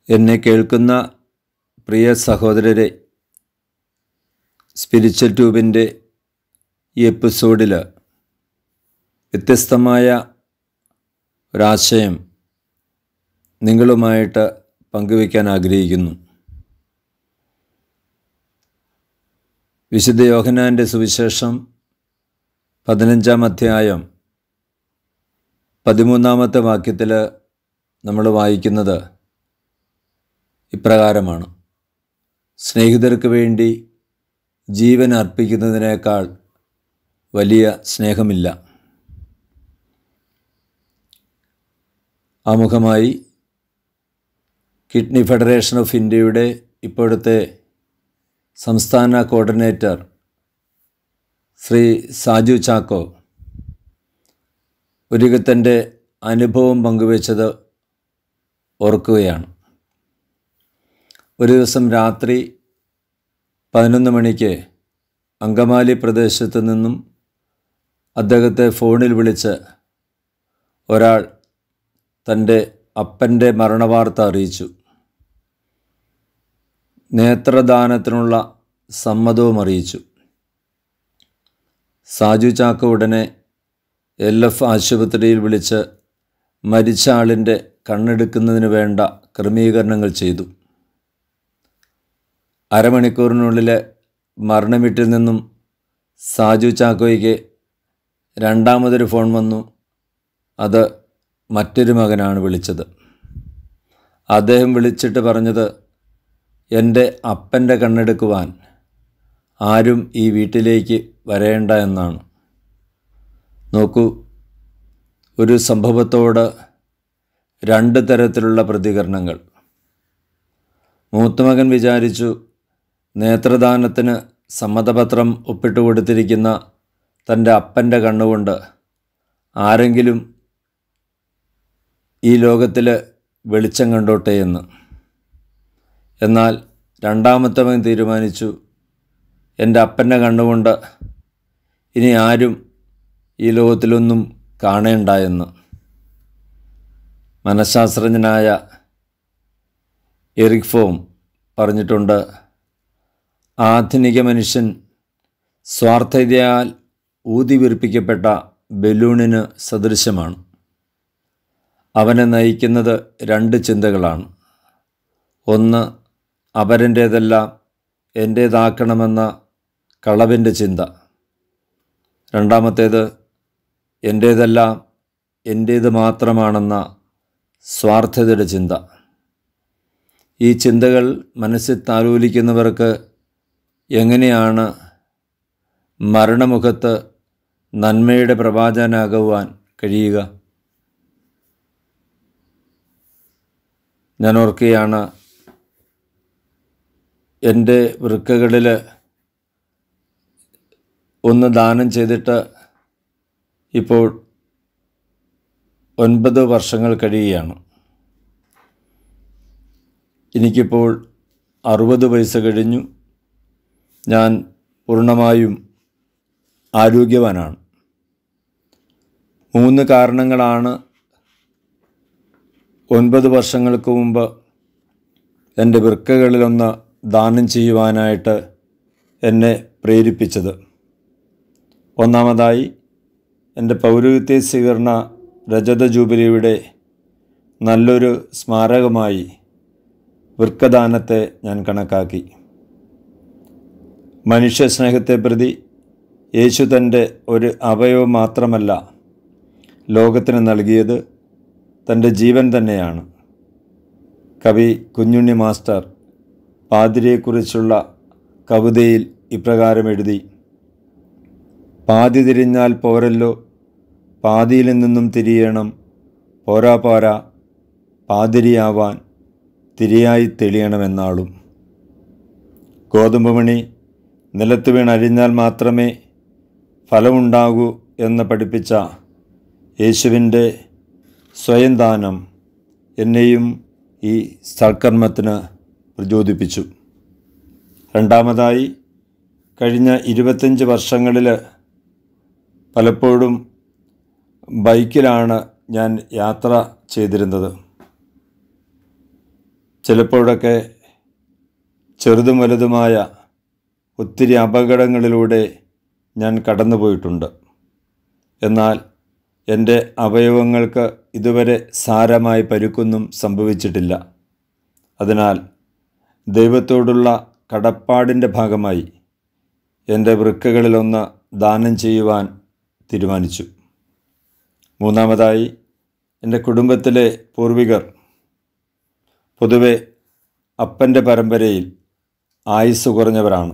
എന്നെ കേൾക്കുന്ന പ്രിയ സഹോദരരെ സ്പിരിച്വൽ ട്യൂബിൻ്റെ ഈ എപ്പിസോഡിൽ വ്യത്യസ്തമായ ഒരാശയം നിങ്ങളുമായിട്ട് പങ്കുവയ്ക്കാൻ ആഗ്രഹിക്കുന്നു വിശുദ്ധ യോഹനാൻ്റെ സുവിശേഷം പതിനഞ്ചാം അധ്യായം പതിമൂന്നാമത്തെ വാക്യത്തിൽ നമ്മൾ വായിക്കുന്നത് ഇപ്രകാരമാണ് സ്നേഹിതർക്ക് വേണ്ടി ജീവൻ അർപ്പിക്കുന്നതിനേക്കാൾ വലിയ സ്നേഹമില്ല ആമുഖമായി കിഡ്നി ഫെഡറേഷൻ ഓഫ് ഇന്ത്യയുടെ ഇപ്പോഴത്തെ സംസ്ഥാന കോർഡിനേറ്റർ ശ്രീ സാജു ചാക്കോ ഒരിക്കത്തൻ്റെ അനുഭവം പങ്കുവച്ചത് ഓർക്കുകയാണ് ഒരു ദിവസം രാത്രി പതിനൊന്ന് മണിക്ക് അങ്കമാലി പ്രദേശത്ത് നിന്നും അദ്ദേഹത്തെ ഫോണിൽ വിളിച്ച് ഒരാൾ തൻ്റെ അപ്പൻ്റെ മരണവാർത്ത അറിയിച്ചു നേത്രദാനത്തിനുള്ള സമ്മതവും അറിയിച്ചു സാജു ചാക്ക ഉടനെ എൽ എഫ് ആശുപത്രിയിൽ വിളിച്ച് മരിച്ച ആളിൻ്റെ കണ്ണെടുക്കുന്നതിന് വേണ്ട ക്രമീകരണങ്ങൾ ചെയ്തു അരമണിക്കൂറിനുള്ളിൽ മരണവീട്ടിൽ നിന്നും സാജു ചാക്കോയ്ക്ക് രണ്ടാമതൊരു ഫോൺ വന്നു അത് മറ്റൊരു മകനാണ് വിളിച്ചത് അദ്ദേഹം വിളിച്ചിട്ട് പറഞ്ഞത് എൻ്റെ അപ്പൻ്റെ കണ്ണെടുക്കുവാൻ ആരും ഈ വീട്ടിലേക്ക് വരേണ്ട എന്നാണ് നോക്കൂ ഒരു സംഭവത്തോട് രണ്ട് തരത്തിലുള്ള പ്രതികരണങ്ങൾ മൂത്തമകൻ വിചാരിച്ചു നേത്രദാനത്തിന് സമ്മതപത്രം ഒപ്പിട്ട് കൊടുത്തിരിക്കുന്ന തൻ്റെ അപ്പൻ്റെ കണ്ണുകൊണ്ട് ആരെങ്കിലും ഈ ലോകത്തിൽ വെളിച്ചം കണ്ടോട്ടെ എന്ന് എന്നാൽ രണ്ടാമത്തവൻ തീരുമാനിച്ചു എൻ്റെ അപ്പൻ്റെ കണ്ണുകൊണ്ട് ഇനി ആരും ഈ ലോകത്തിലൊന്നും കാണേണ്ട എന്ന് മനഃശാസ്ത്രജ്ഞനായ എറിക് ഫോം പറഞ്ഞിട്ടുണ്ട് ആധുനിക മനുഷ്യൻ സ്വാർത്ഥതയാൽ ഊതിവീർപ്പിക്കപ്പെട്ട ബലൂണിന് സദൃശമാണ് അവനെ നയിക്കുന്നത് രണ്ട് ചിന്തകളാണ് ഒന്ന് അപരൻ്റേതെല്ലാം എൻ്റേതാക്കണമെന്ന കളവിൻ്റെ ചിന്ത രണ്ടാമത്തേത് എൻ്റേതെല്ലാം എൻ്റേത് മാത്രമാണെന്ന സ്വാർത്ഥതയുടെ ചിന്ത ഈ ചിന്തകൾ മനസ്സിൽ താലോലിക്കുന്നവർക്ക് എങ്ങനെയാണ് മരണമുഖത്ത് നന്മയുടെ പ്രവാചകനാകുവാൻ കഴിയുക ഞാൻ ഓർക്കുകയാണ് എൻ്റെ വൃക്കകളിൽ ഒന്ന് ദാനം ചെയ്തിട്ട് ഇപ്പോൾ ഒൻപത് വർഷങ്ങൾ കഴിയുകയാണ് എനിക്കിപ്പോൾ അറുപത് വയസ്സ് കഴിഞ്ഞു ഞാൻ പൂർണ്ണമായും ആരോഗ്യവാനാണ് മൂന്ന് കാരണങ്ങളാണ് ഒൻപത് വർഷങ്ങൾക്ക് മുമ്പ് എൻ്റെ വൃക്കകളിലൊന്ന് ദാനം ചെയ്യുവാനായിട്ട് എന്നെ പ്രേരിപ്പിച്ചത് ഒന്നാമതായി എൻ്റെ പൗരോഹിത്യ സ്വീകരണ രജത ജൂബിലിയുടെ നല്ലൊരു സ്മാരകമായി വൃക്കദാനത്തെ ഞാൻ കണക്കാക്കി മനുഷ്യ സ്നേഹത്തെ പ്രതി യേശു തൻ്റെ ഒരു അവയവം മാത്രമല്ല ലോകത്തിന് നൽകിയത് തൻ്റെ ജീവൻ തന്നെയാണ് കവി കുഞ്ഞുണ്ണി മാസ്റ്റർ പാതിരിയെക്കുറിച്ചുള്ള കവിതയിൽ ഇപ്രകാരം എഴുതി പാതി തിരിഞ്ഞാൽ പോരല്ലോ പാതിയിൽ നിന്നും തിരിയണം പോരാ പോരാ പാതിരിയാവാൻ തിരിയായി തെളിയണമെന്നാളും ഗോതമ്പ് മണി നിലത്ത് വീണഴിഞ്ഞാൽ മാത്രമേ ഫലമുണ്ടാകൂ എന്ന് പഠിപ്പിച്ച യേശുവിൻ്റെ സ്വയം ദാനം എന്നെയും ഈ സൽക്കർമ്മത്തിന് പ്രചോദിപ്പിച്ചു രണ്ടാമതായി കഴിഞ്ഞ ഇരുപത്തഞ്ച് വർഷങ്ങളിൽ പലപ്പോഴും ബൈക്കിലാണ് ഞാൻ യാത്ര ചെയ്തിരുന്നത് ചിലപ്പോഴൊക്കെ ചെറുതും വലുതുമായ ഒത്തിരി അപകടങ്ങളിലൂടെ ഞാൻ കടന്നുപോയിട്ടുണ്ട് എന്നാൽ എൻ്റെ അവയവങ്ങൾക്ക് ഇതുവരെ സാരമായി പരുക്കൊന്നും സംഭവിച്ചിട്ടില്ല അതിനാൽ ദൈവത്തോടുള്ള കടപ്പാടിൻ്റെ ഭാഗമായി എൻ്റെ വൃക്കകളിലൊന്ന് ദാനം ചെയ്യുവാൻ തീരുമാനിച്ചു മൂന്നാമതായി എൻ്റെ കുടുംബത്തിലെ പൂർവികർ പൊതുവെ അപ്പൻ്റെ പരമ്പരയിൽ ആയുസ് കുറഞ്ഞവരാണ്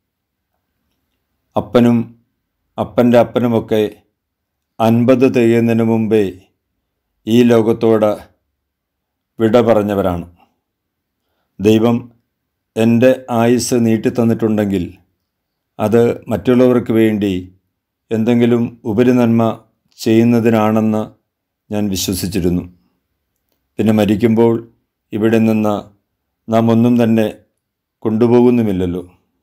അപ്പനും അപ്പൻ്റെ അപ്പനുമൊക്കെ അൻപത് തികയുന്നതിന് മുമ്പേ ഈ ലോകത്തോട് വിട പറഞ്ഞവരാണ് ദൈവം എൻ്റെ ആയുസ് നീട്ടിത്തന്നിട്ടുണ്ടെങ്കിൽ അത് മറ്റുള്ളവർക്ക് വേണ്ടി എന്തെങ്കിലും ഉപരിനന്മ ചെയ്യുന്നതിനാണെന്ന് ഞാൻ വിശ്വസിച്ചിരുന്നു പിന്നെ മരിക്കുമ്പോൾ ഇവിടെ നിന്ന് നാം ഒന്നും തന്നെ കൊണ്ടുപോകുന്നുമില്ലല്ലോ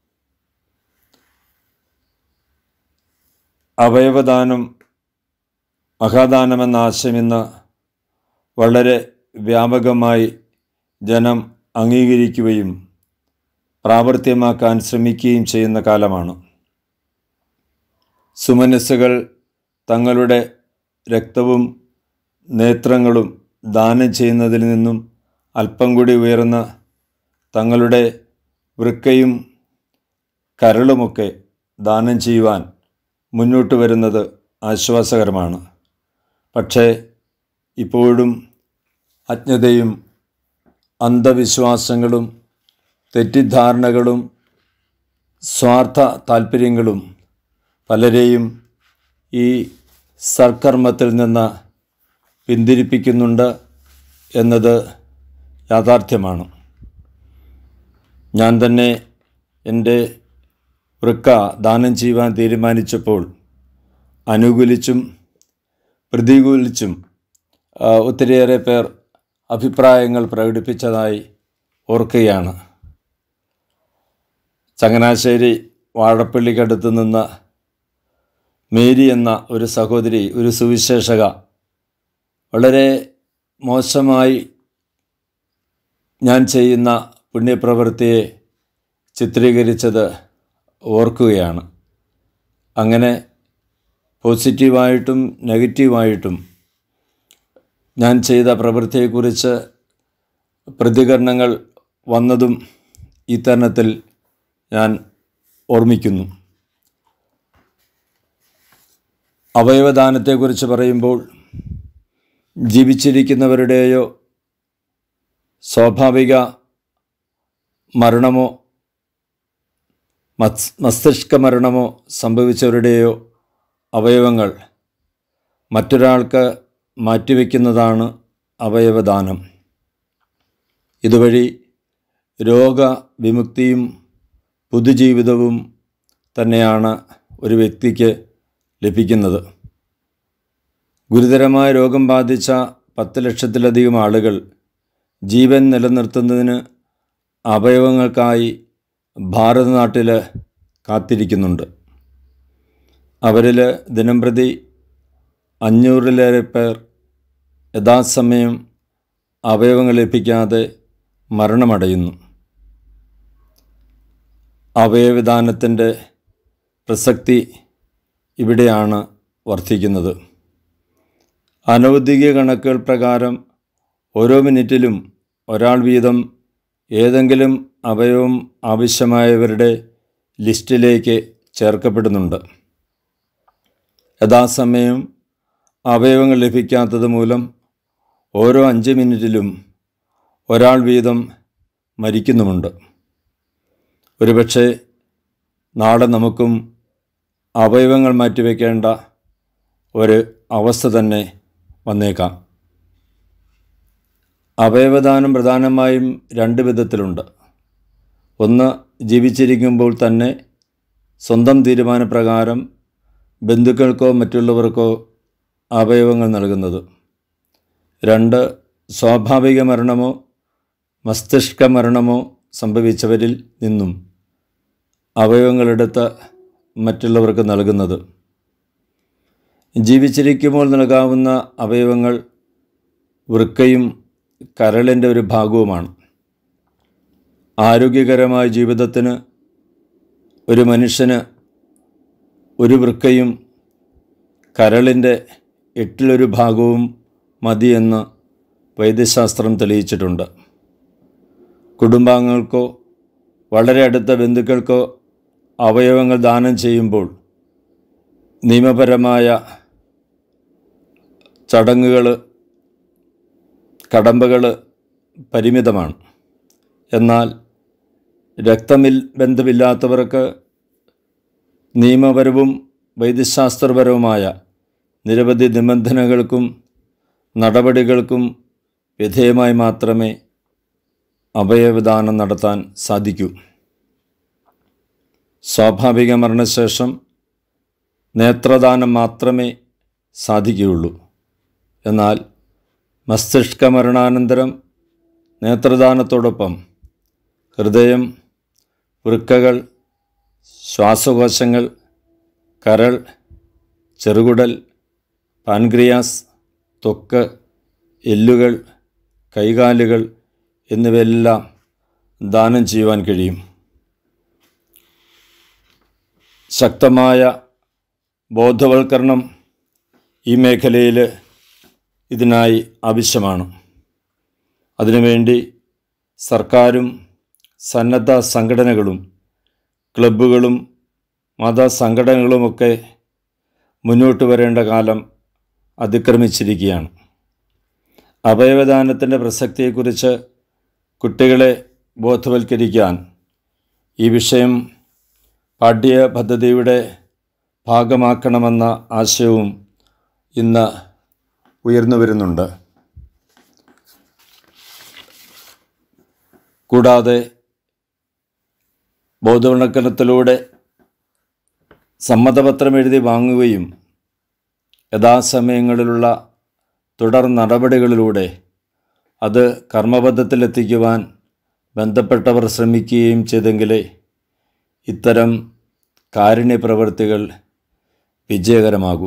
അവയവദാനം മഹാദാനമെന്ന ആശയം ഇന്ന് വളരെ വ്യാപകമായി ജനം അംഗീകരിക്കുകയും പ്രാവർത്തികമാക്കാൻ ശ്രമിക്കുകയും ചെയ്യുന്ന കാലമാണ് സുമനസ്സുകൾ തങ്ങളുടെ രക്തവും നേത്രങ്ങളും ദാനം ചെയ്യുന്നതിൽ നിന്നും അല്പം കൂടി ഉയർന്ന തങ്ങളുടെ വൃക്കയും കരളുമൊക്കെ ദാനം ചെയ്യുവാൻ മുന്നോട്ട് വരുന്നത് ആശ്വാസകരമാണ് പക്ഷേ ഇപ്പോഴും അജ്ഞതയും അന്ധവിശ്വാസങ്ങളും തെറ്റിദ്ധാരണകളും സ്വാർത്ഥ താല്പര്യങ്ങളും പലരെയും ഈ സൽക്കർമ്മത്തിൽ നിന്ന് പിന്തിരിപ്പിക്കുന്നുണ്ട് എന്നത് യാഥാർത്ഥ്യമാണ് ഞാൻ തന്നെ എൻ്റെ വൃക്ക ദാനം ചെയ്യുവാൻ തീരുമാനിച്ചപ്പോൾ അനുകൂലിച്ചും പ്രതികൂലിച്ചും ആ, ഒത്തിരിയേറെ പേർ അഭിപ്രായങ്ങൾ പ്രകടിപ്പിച്ചതായി ഓർക്കുകയാണ് ചങ്ങനാശ്ശേരി വാഴപ്പള്ളിക്കടുത്ത് നിന്ന് മേരി എന്ന ഒരു സഹോദരി ഒരു സുവിശേഷക വളരെ മോശമായി ഞാൻ ചെയ്യുന്ന പുണ്യപ്രവൃത്തിയെ ചിത്രീകരിച്ചത് ഓർക്കുകയാണ് അങ്ങനെ പോസിറ്റീവായിട്ടും നെഗറ്റീവായിട്ടും ഞാൻ ചെയ്ത പ്രവൃത്തിയെക്കുറിച്ച് പ്രതികരണങ്ങൾ വന്നതും ഈ തരുണത്തിൽ ഞാൻ ഓർമ്മിക്കുന്നു അവയവദാനത്തെക്കുറിച്ച് പറയുമ്പോൾ ജീവിച്ചിരിക്കുന്നവരുടെയോ സ്വാഭാവിക മരണമോ മസ് മസ്തിഷ്ക മരണമോ സംഭവിച്ചവരുടെയോ അവയവങ്ങൾ മറ്റൊരാൾക്ക് മാറ്റിവെക്കുന്നതാണ് അവയവദാനം ഇതുവഴി രോഗവിമുക്തിയും പുതുജീവിതവും തന്നെയാണ് ഒരു വ്യക്തിക്ക് ലഭിക്കുന്നത് ഗുരുതരമായ രോഗം ബാധിച്ച പത്ത് ലക്ഷത്തിലധികം ആളുകൾ ജീവൻ നിലനിർത്തുന്നതിന് അവയവങ്ങൾക്കായി ഭാരതനാട്ടിൽ കാത്തിരിക്കുന്നുണ്ട് അവരിൽ ദിനംപ്രതി അഞ്ഞൂറിലേറെ പേർ യഥാസമയം അവയവങ്ങൾ ലഭിക്കാതെ മരണമടയുന്നു അവയവദാനത്തിൻ്റെ പ്രസക്തി ഇവിടെയാണ് വർദ്ധിക്കുന്നത് അനൗദ്യോഗിക കണക്കുകൾ പ്രകാരം ഓരോ മിനിറ്റിലും ഒരാൾ വീതം ഏതെങ്കിലും അവയവം ആവശ്യമായവരുടെ ലിസ്റ്റിലേക്ക് ചേർക്കപ്പെടുന്നുണ്ട് യഥാസമയം അവയവങ്ങൾ ലഭിക്കാത്തത് മൂലം ഓരോ അഞ്ച് മിനിറ്റിലും ഒരാൾ വീതം മരിക്കുന്നുമുണ്ട് ഒരുപക്ഷെ നാളെ നമുക്കും അവയവങ്ങൾ മാറ്റിവെക്കേണ്ട ഒരു അവസ്ഥ തന്നെ വന്നേക്കാം അവയവദാനം പ്രധാനമായും രണ്ട് വിധത്തിലുണ്ട് ഒന്ന് ജീവിച്ചിരിക്കുമ്പോൾ തന്നെ സ്വന്തം തീരുമാനപ്രകാരം ബന്ധുക്കൾക്കോ മറ്റുള്ളവർക്കോ അവയവങ്ങൾ നൽകുന്നത് രണ്ട് സ്വാഭാവിക മരണമോ മസ്തിഷ്ക മരണമോ സംഭവിച്ചവരിൽ നിന്നും അവയവങ്ങളെടുത്ത് മറ്റുള്ളവർക്ക് നൽകുന്നത് ജീവിച്ചിരിക്കുമ്പോൾ നൽകാവുന്ന അവയവങ്ങൾ വൃക്കയും കരളിൻ്റെ ഒരു ഭാഗവുമാണ് ആരോഗ്യകരമായ ജീവിതത്തിന് ഒരു മനുഷ്യന് ഒരു വൃക്കയും കരളിൻ്റെ എട്ടിലൊരു ഭാഗവും മതിയെന്ന് വൈദ്യശാസ്ത്രം തെളിയിച്ചിട്ടുണ്ട് കുടുംബാംഗങ്ങൾക്കോ വളരെ അടുത്ത ബന്ധുക്കൾക്കോ അവയവങ്ങൾ ദാനം ചെയ്യുമ്പോൾ നിയമപരമായ ചടങ്ങുകൾ കടമ്പകൾ പരിമിതമാണ് എന്നാൽ രക്തമിൽ ബന്ധമില്ലാത്തവർക്ക് നിയമപരവും വൈദ്യശാസ്ത്രപരവുമായ നിരവധി നിബന്ധനകൾക്കും നടപടികൾക്കും വിധേയമായി മാത്രമേ അവയവദാനം നടത്താൻ സാധിക്കൂ സ്വാഭാവിക മരണശേഷം നേത്രദാനം മാത്രമേ സാധിക്കുകയുള്ളൂ എന്നാൽ മസ്തിഷ്ക മരണാനന്തരം നേത്രദാനത്തോടൊപ്പം ഹൃദയം വൃക്കകൾ ശ്വാസകോശങ്ങൾ കരൾ ചെറുകുടൽ പാൻക്രിയാസ് ത്വക്ക് എല്ലുകൾ കൈകാലുകൾ എന്നിവയെല്ലാം ദാനം ചെയ്യുവാൻ കഴിയും ശക്തമായ ബോധവൽക്കരണം ഈ മേഖലയിൽ ഇതിനായി ആവശ്യമാണ് അതിനുവേണ്ടി സർക്കാരും സന്നദ്ധ സംഘടനകളും ക്ലബ്ബുകളും മതസംഘടനകളുമൊക്കെ മുന്നോട്ട് വരേണ്ട കാലം അതിക്രമിച്ചിരിക്കുകയാണ് അവയവദാനത്തിൻ്റെ പ്രസക്തിയെക്കുറിച്ച് കുട്ടികളെ ബോധവൽക്കരിക്കാൻ ഈ വിഷയം പാഠ്യ പദ്ധതിയുടെ ഭാഗമാക്കണമെന്ന ആശയവും ഇന്ന് ഉയർന്നു വരുന്നുണ്ട് കൂടാതെ ബോധവൽക്കരണത്തിലൂടെ സമ്മതപത്രം എഴുതി വാങ്ങുകയും യഥാസമയങ്ങളിലുള്ള തുടർ നടപടികളിലൂടെ അത് കർമ്മബദ്ധത്തിലെത്തിക്കുവാൻ ബന്ധപ്പെട്ടവർ ശ്രമിക്കുകയും ചെയ്തെങ്കിലേ ഇത്തരം കാരുണ്യ പ്രവൃത്തികൾ വിജയകരമാകും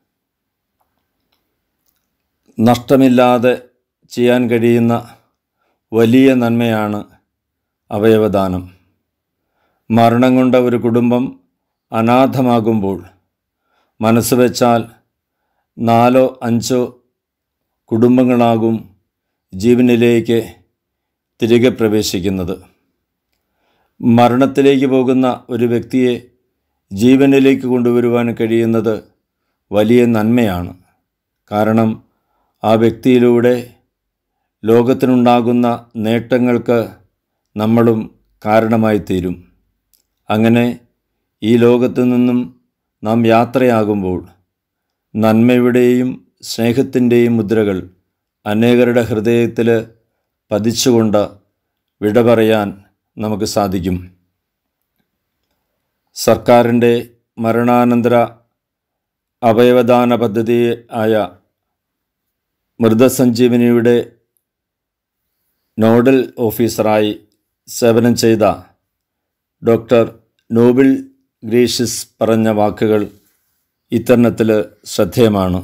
നഷ്ടമില്ലാതെ ചെയ്യാൻ കഴിയുന്ന വലിയ നന്മയാണ് അവയവദാനം മരണം കൊണ്ട ഒരു കുടുംബം അനാഥമാകുമ്പോൾ മനസ്സ് വെച്ചാൽ നാലോ അഞ്ചോ കുടുംബങ്ങളാകും ജീവനിലേക്ക് തിരികെ പ്രവേശിക്കുന്നത് മരണത്തിലേക്ക് പോകുന്ന ഒരു വ്യക്തിയെ ജീവനിലേക്ക് കൊണ്ടുവരുവാൻ കഴിയുന്നത് വലിയ നന്മയാണ് കാരണം ആ വ്യക്തിയിലൂടെ ലോകത്തിനുണ്ടാകുന്ന നേട്ടങ്ങൾക്ക് നമ്മളും കാരണമായി തീരും അങ്ങനെ ഈ ലോകത്തു നിന്നും നാം യാത്രയാകുമ്പോൾ നന്മയുടെയും സ്നേഹത്തിൻ്റെയും മുദ്രകൾ അനേകരുടെ ഹൃദയത്തിൽ പതിച്ചുകൊണ്ട് വിട പറയാൻ നമുക്ക് സാധിക്കും സർക്കാരിൻ്റെ മരണാനന്തര അവയവദാന പദ്ധതി ആയ മൃതസഞ്ജീവനിയുടെ നോഡൽ ഓഫീസറായി സേവനം ചെയ്ത ഡോക്ടർ നോബിൾ ഗ്രേഷ്യസ് പറഞ്ഞ വാക്കുകൾ ഇത്തരണത്തിൽ ശ്രദ്ധേയമാണ്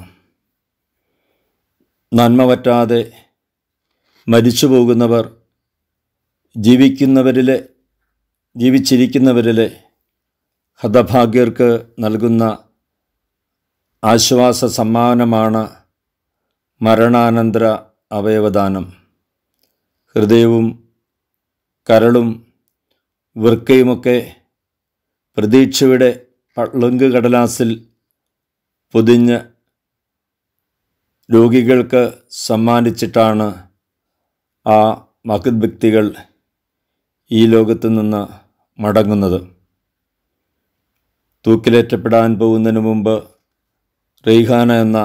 നന്മ പറ്റാതെ മരിച്ചു പോകുന്നവർ ജീവിക്കുന്നവരിലെ ജീവിച്ചിരിക്കുന്നവരിലെ ഹതഭാഗ്യർക്ക് നൽകുന്ന ആശ്വാസ സമ്മാനമാണ് മരണാനന്തര അവയവദാനം ഹൃദയവും കരളും വൃക്കയുമൊക്കെ പ്രതീക്ഷയുടെ പളുങ്ക് കടലാസിൽ പൊതിഞ്ഞ് രോഗികൾക്ക് സമ്മാനിച്ചിട്ടാണ് ആ മഹത് വ്യക്തികൾ ഈ ലോകത്തു നിന്ന് മടങ്ങുന്നത് തൂക്കിലേറ്റപ്പെടാൻ പോകുന്നതിന് മുമ്പ് റെയ്ഹാന എന്ന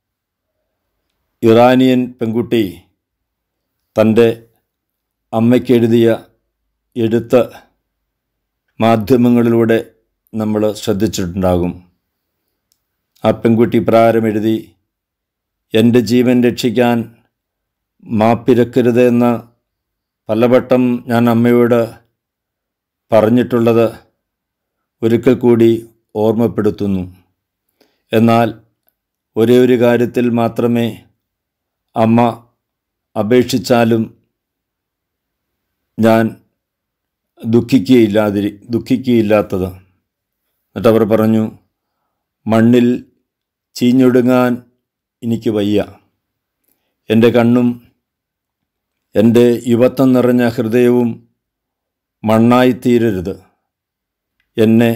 ഇറാനിയൻ പെൺകുട്ടി തൻ്റെ അമ്മയ്ക്കെഴുതിയ എഴുത്ത് മാധ്യമങ്ങളിലൂടെ നമ്മൾ ശ്രദ്ധിച്ചിട്ടുണ്ടാകും ആ പെൺകുട്ടി പ്രാരം എഴുതി എൻ്റെ ജീവൻ രക്ഷിക്കാൻ മാപ്പിരക്കരുത് എന്ന് പലവട്ടം ഞാൻ അമ്മയോട് പറഞ്ഞിട്ടുള്ളത് ഒരിക്കൽ കൂടി ഓർമ്മപ്പെടുത്തുന്നു എന്നാൽ ഒരേ ഒരു കാര്യത്തിൽ മാത്രമേ അമ്മ അപേക്ഷിച്ചാലും ഞാൻ ദുഃഖിക്കുകയില്ലാതിരി ദുഃഖിക്കുകയില്ലാത്തത് എന്നിട്ട് അവർ പറഞ്ഞു മണ്ണിൽ ചീഞ്ഞൊടുങ്ങാൻ എനിക്ക് വയ്യ എൻ്റെ കണ്ണും എൻ്റെ യുവത്വം നിറഞ്ഞ ഹൃദയവും മണ്ണായിത്തീരരുത് എന്നെ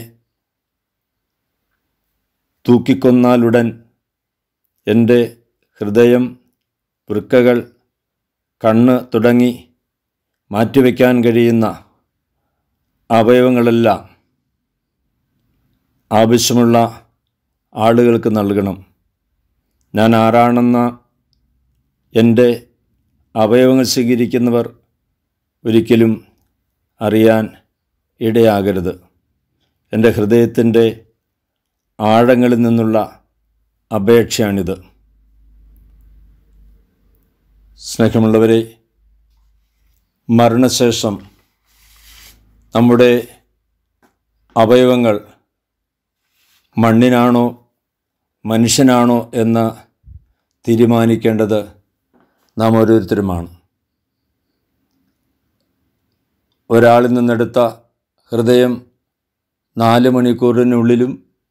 തൂക്കിക്കൊന്നാലുടൻ എൻ്റെ ഹൃദയം വൃക്കകൾ കണ്ണ് തുടങ്ങി മാറ്റിവെക്കാൻ കഴിയുന്ന അവയവങ്ങളെല്ലാം ആവശ്യമുള്ള ആളുകൾക്ക് നൽകണം ഞാൻ ആരാണെന്ന എൻ്റെ അവയവങ്ങൾ സ്വീകരിക്കുന്നവർ ഒരിക്കലും അറിയാൻ ഇടയാകരുത് എൻ്റെ ഹൃദയത്തിൻ്റെ ആഴങ്ങളിൽ നിന്നുള്ള അപേക്ഷയാണിത് സ്നേഹമുള്ളവരെ മരണശേഷം നമ്മുടെ അവയവങ്ങൾ മണ്ണിനാണോ മനുഷ്യനാണോ എന്ന് തീരുമാനിക്കേണ്ടത് നാം ഓരോരുത്തരുമാണ് ഒരാളിൽ നിന്നെടുത്ത ഹൃദയം നാല് മണിക്കൂറിനുള്ളിലും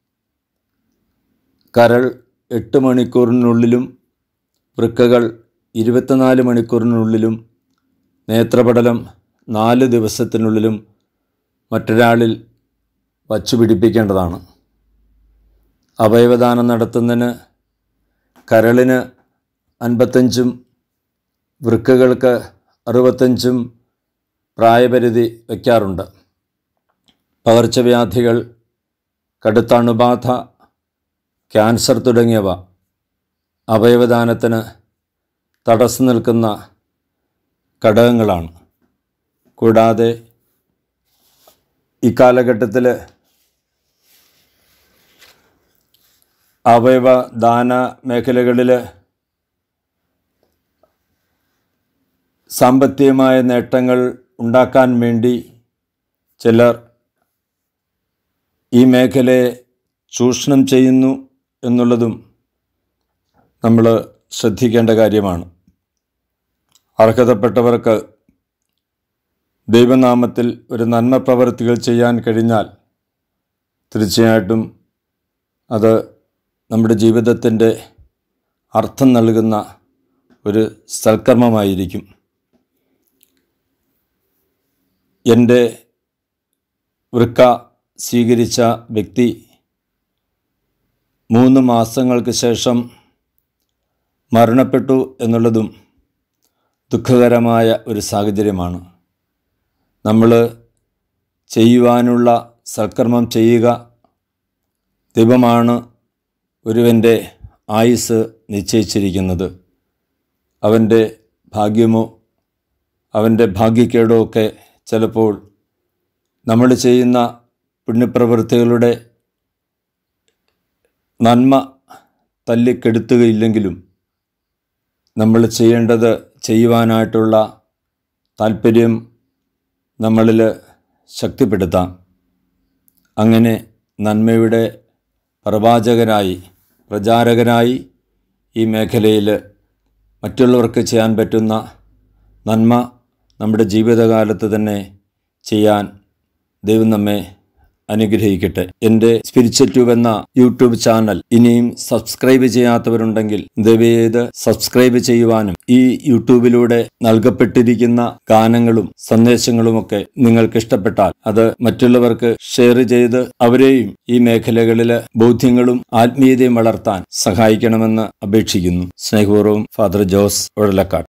കരൾ എട്ട് മണിക്കൂറിനുള്ളിലും വൃക്കകൾ ഇരുപത്തിനാല് മണിക്കൂറിനുള്ളിലും നേത്രപടലം നാല് ദിവസത്തിനുള്ളിലും മറ്റൊരാളിൽ വച്ചു പിടിപ്പിക്കേണ്ടതാണ് അവയവദാനം നടത്തുന്നതിന് കരളിന് അൻപത്തഞ്ചും വൃക്കകൾക്ക് അറുപത്തഞ്ചും പ്രായപരിധി വയ്ക്കാറുണ്ട് പകർച്ചവ്യാധികൾ കടുത്ത അണുബാധ ക്യാൻസർ തുടങ്ങിയവ അവയവദാനത്തിന് തടസ്സം നിൽക്കുന്ന ഘടകങ്ങളാണ് കൂടാതെ ഇക്കാലഘട്ടത്തിൽ അവയവദാന മേഖലകളിൽ സാമ്പത്തികമായ നേട്ടങ്ങൾ ഉണ്ടാക്കാൻ വേണ്ടി ചിലർ ഈ മേഖലയെ ചൂഷണം ചെയ്യുന്നു എന്നുള്ളതും നമ്മൾ ശ്രദ്ധിക്കേണ്ട കാര്യമാണ് അർഹതപ്പെട്ടവർക്ക് ദൈവനാമത്തിൽ ഒരു നന്മ പ്രവർത്തികൾ ചെയ്യാൻ കഴിഞ്ഞാൽ തീർച്ചയായിട്ടും അത് നമ്മുടെ ജീവിതത്തിൻ്റെ അർത്ഥം നൽകുന്ന ഒരു സൽക്കർമ്മമായിരിക്കും എൻ്റെ വൃക്ക സ്വീകരിച്ച വ്യക്തി മൂന്ന് മാസങ്ങൾക്ക് ശേഷം മരണപ്പെട്ടു എന്നുള്ളതും ദുഃഖകരമായ ഒരു സാഹചര്യമാണ് നമ്മൾ ചെയ്യുവാനുള്ള സൽക്കർമ്മം ചെയ്യുക ദൈവമാണ് ഒരുവൻ്റെ ആയുസ് നിശ്ചയിച്ചിരിക്കുന്നത് അവൻ്റെ ഭാഗ്യമോ അവൻ്റെ ഭാഗ്യക്കേടോ ഒക്കെ ചിലപ്പോൾ നമ്മൾ ചെയ്യുന്ന പുണ്യപ്രവൃത്തികളുടെ നന്മ തല്ലിക്കെടുത്തുകയില്ലെങ്കിലും നമ്മൾ ചെയ്യേണ്ടത് ചെയ്യുവാനായിട്ടുള്ള താല്പര്യം നമ്മളിൽ ശക്തിപ്പെടുത്താം അങ്ങനെ നന്മയുടെ പ്രവാചകനായി പ്രചാരകനായി ഈ മേഖലയിൽ മറ്റുള്ളവർക്ക് ചെയ്യാൻ പറ്റുന്ന നന്മ നമ്മുടെ ജീവിതകാലത്ത് തന്നെ ചെയ്യാൻ ദൈവം നമ്മെ അനുഗ്രഹിക്കട്ടെ എൻ്റെ സ്പിരിച്വൽ ട്യൂബ് എന്ന യൂട്യൂബ് ചാനൽ ഇനിയും സബ്സ്ക്രൈബ് ചെയ്യാത്തവരുണ്ടെങ്കിൽ ദയവേത് സബ്സ്ക്രൈബ് ചെയ്യുവാനും ഈ യൂട്യൂബിലൂടെ നൽകപ്പെട്ടിരിക്കുന്ന ഗാനങ്ങളും സന്ദേശങ്ങളുമൊക്കെ നിങ്ങൾക്ക് ഇഷ്ടപ്പെട്ടാൽ അത് മറ്റുള്ളവർക്ക് ഷെയർ ചെയ്ത് അവരെയും ഈ മേഖലകളിലെ ബോധ്യങ്ങളും ആത്മീയതയും വളർത്താൻ സഹായിക്കണമെന്ന് അപേക്ഷിക്കുന്നു സ്നേഹപൂർവ്വം ഫാദർ ജോസ് ഉഴലക്കാട്